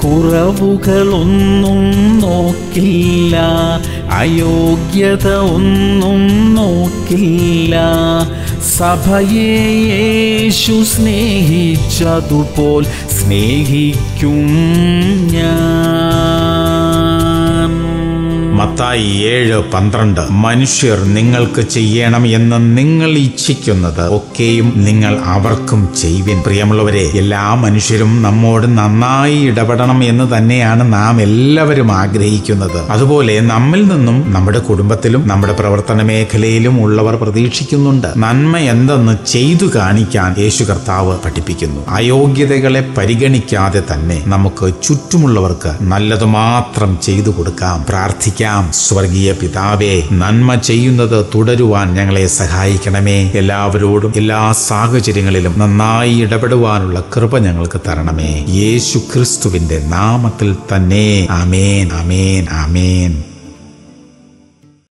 കുറവുകളൊന്നും നോക്കില്ല അയോഗ്യത ഒന്നും നോക്കില്ല സഭയെ യേശു സ്നേഹിച്ചതുപോൽ സ്നേഹിക്കും ഞാൻ മത്തായി ഏഴ് പന്ത്രണ്ട് മനുഷ്യർ നിങ്ങൾക്ക് ചെയ്യണം എന്ന് നിങ്ങൾ ഇച്ഛിക്കുന്നത് ഒക്കെയും നിങ്ങൾ അവർക്കും ചെയ്യുവിൻ പ്രിയമുള്ളവരെ എല്ലാ മനുഷ്യരും നമ്മോട് നന്നായി ഇടപെടണം എന്ന് തന്നെയാണ് നാം എല്ലാവരും ആഗ്രഹിക്കുന്നത് അതുപോലെ നമ്മിൽ നിന്നും നമ്മുടെ കുടുംബത്തിലും നമ്മുടെ പ്രവർത്തന മേഖലയിലും ഉള്ളവർ പ്രതീക്ഷിക്കുന്നുണ്ട് നന്മ എന്തെന്ന് ചെയ്തു കാണിക്കാൻ യേശു കർത്താവ് പഠിപ്പിക്കുന്നു അയോഗ്യതകളെ പരിഗണിക്കാതെ തന്നെ നമുക്ക് ചുറ്റുമുള്ളവർക്ക് നല്ലത് മാത്രം ചെയ്തു കൊടുക്കാം പ്രാർത്ഥിക്കാം സ്വർഗീയ പിതാവേ നന്മ ചെയ്യുന്നത് തുടരുവാൻ ഞങ്ങളെ സഹായിക്കണമേ എല്ലാവരോടും എല്ലാ സാഹചര്യങ്ങളിലും നന്നായി ഇടപെടുവാനുള്ള കൃപ ഞങ്ങൾക്ക് തരണമേ യേശു ക്രിസ്തുവിന്റെ നാമത്തിൽ തന്നെ അമേൻ അമേൻ അമേൻ